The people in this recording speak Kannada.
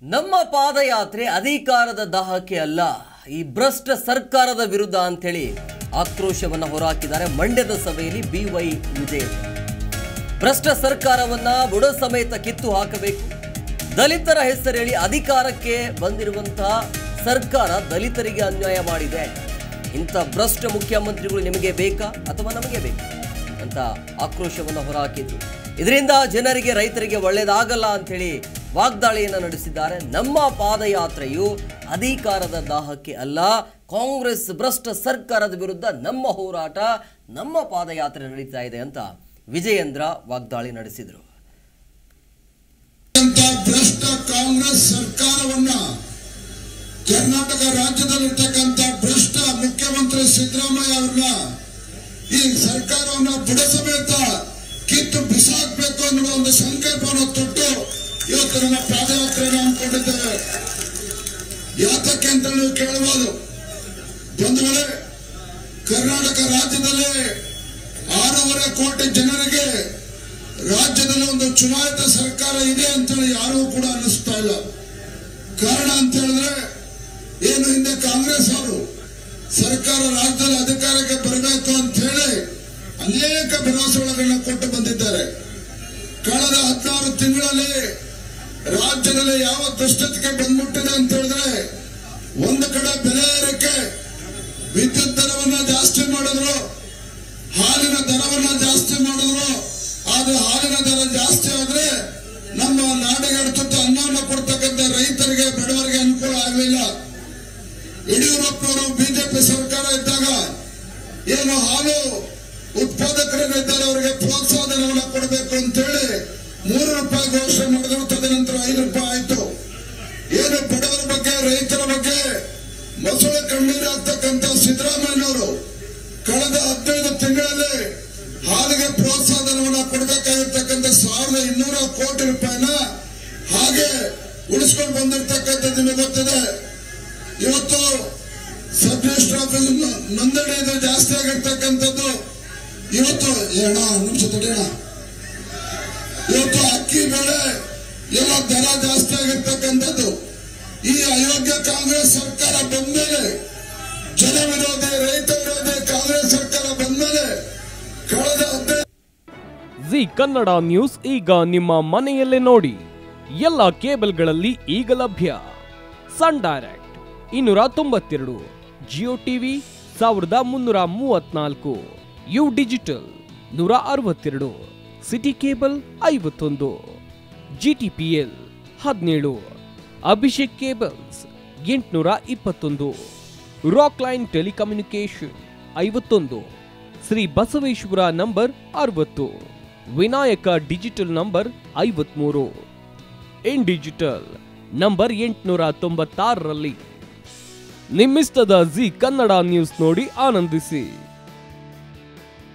ನಮ್ಮ ಪಾದಯಾತ್ರೆ ಅಧಿಕಾರದ ದಾಹಕ್ಕೆ ಅಲ್ಲ ಈ ಭ್ರಷ್ಟ ಸರ್ಕಾರದ ವಿರುದ್ಧ ಅಂತೇಳಿ ಆಕ್ರೋಶವನ್ನ ಹೊರಹಾಕಿದ್ದಾರೆ ಮಂಡ್ಯದ ಸಭೆಯಲ್ಲಿ ಬಿ ವೈ ವಿಜಯ್ ಭ್ರಷ್ಟ ಸರ್ಕಾರವನ್ನ ಬುಡ ಸಮೇತ ಕಿತ್ತು ಹಾಕಬೇಕು ದಲಿತರ ಹೆಸರೇಳಿ ಅಧಿಕಾರಕ್ಕೆ ಬಂದಿರುವಂತಹ ಸರ್ಕಾರ ದಲಿತರಿಗೆ ಅನ್ಯಾಯ ಮಾಡಿದೆ ಇಂಥ ಭ್ರಷ್ಟ ಮುಖ್ಯಮಂತ್ರಿಗಳು ನಿಮಗೆ ಬೇಕಾ ಅಥವಾ ನಮಗೆ ಬೇಕಾ ಅಂತ ಆಕ್ರೋಶವನ್ನು ಹೊರಹಾಕಿದ್ರು ಇದರಿಂದ ಜನರಿಗೆ ರೈತರಿಗೆ ಒಳ್ಳೆಯದಾಗಲ್ಲ ಅಂಥೇಳಿ ವಾಗ್ದಾಳಿಯನ್ನು ನಡೆಸಿದ್ದಾರೆ ನಮ್ಮ ಪಾದಯಾತ್ರೆಯು ಅಧಿಕಾರದ ದಾಹಕ್ಕೆ ಅಲ್ಲ ಕಾಂಗ್ರೆಸ್ ಭ್ರಷ್ಟ ಸರ್ಕಾರದ ವಿರುದ್ಧ ನಮ್ಮ ಹೋರಾಟ ನಮ್ಮ ಪಾದಯಾತ್ರೆ ನಡೀತಾ ಇದೆ ಅಂತ ವಿಜಯೇಂದ್ರ ವಾಗ್ದಾಳಿ ನಡೆಸಿದರು ಅಂತ ಭ್ರಷ್ಟ ಕಾಂಗ್ರೆಸ್ ಸರ್ಕಾರವನ್ನ ಕರ್ನಾಟಕ ರಾಜ್ಯದಲ್ಲಿರ್ತಕ್ಕಂಥ ಭ್ರಷ್ಟ ಮುಖ್ಯಮಂತ್ರಿ ಸಿದ್ದರಾಮಯ್ಯ ಅವ್ರನ್ನ ಈ ಸರ್ಕಾರವನ್ನ ಬುಡ ಸಮೇತ ಕಿತ್ತು ಬಿಸಾಕ್ಬೇಕು ಅನ್ನೋ ಒಂದು ಸಂಕಲ್ಪವನ್ನು ತೊಟ್ಟು ಇವತ್ತು ನಮ್ಮ ಪಾದಯಾತ್ರೆಯನ್ನು ಹಮ್ಮಿಕೊಂಡಿದ್ದೇವೆ ಯಾತಕ್ಕೆ ಅಂತ ನೀವು ಕೇಳಬಹುದು ಬಂಧುಗಳೇ ಕರ್ನಾಟಕ ರಾಜ್ಯದಲ್ಲಿ ಆರೂವರೆ ಕೋಟಿ ಜನರಿಗೆ ರಾಜ್ಯದಲ್ಲಿ ಒಂದು ಚುನಾಯಿತ ಸರ್ಕಾರ ಇದೆ ಅಂತೇಳಿ ಯಾರೂ ಕೂಡ ಅನ್ನಿಸ್ತಾ ಇಲ್ಲ ಕಾರಣ ಅಂತ ಹೇಳಿದ್ರೆ ಏನು ಹಿಂದೆ ಕಾಂಗ್ರೆಸ್ ಅವರು ಸರ್ಕಾರ ರಾಜ್ಯದಲ್ಲಿ ಅಧಿಕಾರಕ್ಕೆ ಬರಬೇಕು ಅಂತ ಹೇಳಿ ಅನೇಕ ಭರವಸೆಗಳನ್ನ ಕೊಟ್ಟು ಬಂದಿದ್ದಾರೆ ಕಳೆದ ಹದಿನಾರು ತಿಂಗಳಲ್ಲಿ ರಾಜ್ಯದಲ್ಲಿ ಯಾವ ದುಷ್ಟತೆಗೆ ಬಂದ್ಬಿಟ್ಟಿದೆ ಅಂತ ಹೇಳಿದ್ರೆ ಒಂದು ಕಡೆ ಬೆಲೆ ಏರಿಕೆ ವಿದ್ಯುತ್ ದರವನ್ನ ಜಾಸ್ತಿ ಮಾಡಿದ್ರು ಹಾಲಿನ ದರವನ್ನ ಜಾಸ್ತಿ ಮಾಡಿದ್ರು ಆದ್ರೆ ಹಾಲಿನ ದರ ಜಾಸ್ತಿ ಆದ್ರೆ ನಮ್ಮ ನಾಡಿಗೆ ತುತ್ತು ಅನ್ನವನ್ನು ಕೊಡ್ತಕ್ಕಂಥ ರೈತರಿಗೆ ಬಡವರಿಗೆ ಅನುಕೂಲ ಆಗಲಿಲ್ಲ ಯಡಿಯೂರಪ್ಪನವರು ಬಿಜೆಪಿ ಸರ್ಕಾರ ಇದ್ದಾಗ ಏನು ಹಾಲು ಉತ್ಪಾದಕರೇನಿದ್ದಾರೆ ಅವರಿಗೆ ಪ್ರೋತ್ಸಾಹಧನವನ್ನು ಕೊಡಬೇಕು ಅಂತೇಳಿ ಮೂರು ರೂಪಾಯಿ ಘೋಷಣೆ ಮಾಡಿದ್ರು ತದನಂತರ ಐದು ರೂಪಾಯಿ ಆಯ್ತು ಏನು ಬಡವರ ಬಗ್ಗೆ ರೈತರ ಬಗ್ಗೆ ಮೊಸಳೆ ಕಣ್ಣೀರು ಹಾಕ್ತಕ್ಕಂಥ ಸಿದ್ದರಾಮಯ್ಯನವರು ಕಳೆದ ಹದಿನೈದು ತಿಂಗಳಲ್ಲಿ ಹಾಲಿಗೆ ಪ್ರೋತ್ಸಾಹಧನವನ್ನು ಕೊಡಬೇಕಾಗಿರ್ತಕ್ಕಂಥ ಸಾವಿರದ ಇನ್ನೂರ ಕೋಟಿ ರೂಪಾಯಿನ ಹಾಗೆ ಉಳಿಸ್ಕೊಂಡು ಬಂದಿರತಕ್ಕಂಥದ್ದು ನಿಮಗೆ ಗೊತ್ತಿದೆ ಇವತ್ತು ಸಬ್ ರಿಜಿಸ್ಟರ್ ಆಫೀಸ್ ನೋಂದಣಿ ಇದು ಜಾಸ್ತಿ ಆಗಿರ್ತಕ್ಕಂಥದ್ದು ಇವತ್ತು ಏಣ ನಿಮಿಷ ತಡೆಯೋಣ ಇವತ್ತು ಅಕ್ಕಿ ಬೆಳೆ ಎಲ್ಲ ದರ ಜಾಸ್ತಿ ಆಗಿರ್ತಕ್ಕಂಥದ್ದು ಈ ಅಯೋಗ್ಯ ಕಾಂಗ್ರೆಸ್ ಸರ್ಕಾರ ಬಂದ್ಮೇಲೆ ಜನ ವಿರೋಧಿ ರೈತ ವಿರೋಧಿ ಕಾಂಗ್ರೆಸ್ ಸರ್ಕಾರ ಬಂದ್ಮೇಲೆ ಕಳೆದ ಹದಿನೈದು ಜಿ ಕನ್ನಡ ನ್ಯೂಸ್ ಈಗ ನಿಮ್ಮ ಮನೆಯಲ್ಲೇ ನೋಡಿ ಎಲ್ಲ ಕೇಬಲ್ಗಳಲ್ಲಿ ಈಗ ಲಭ್ಯ ಸನ್ ಡೈರೆಕ್ಟ್ ಇನ್ನೂರ ತೊಂಬತ್ತೆರಡು ಜಿಯೋ ಟಿವಿ ಸಾವಿರದ ಮುನ್ನೂರ ಮೂವತ್ನಾಲ್ಕು ಯು ಡಿಜಿಟಲ್ ನೂರ ಅರವತ್ತೆರಡು ಸಿಟಿ ಕೇಬಲ್ ಐವತ್ತೊಂದು ಜಿಟಿಪಿಎಲ್ ಹದಿನೇಳು ಅಭಿಷೇಕ್ ಕೇಬಲ್ಸ್ ಎಂಟುನೂರ ಇಪ್ಪತ್ತೊಂದು ರಾಕ್ ಲೈನ್ ಟೆಲಿಕಮ್ಯುನಿಕೇಶನ್ ಐವತ್ತೊಂದು ಶ್ರೀ ಬಸವೇಶ್ವರ ನಂಬರ್ ಅರವತ್ತು ವಿನಾಯಕ ಡಿಜಿಟಲ್ ನಂಬರ್ ಐವತ್ಮೂರು ಇನ್ ಡಿಜಿಟಲ್ ನಂಬರ್ ಎಂಟುನೂರ ತೊಂಬತ್ತಾರರಲ್ಲಿ ನಿಮ್ಮಿಸ್ತದ ಜಿ ಕನ್ನಡ ನ್ಯೂಸ್ ನೋಡಿ ಆನಂದಿಸಿ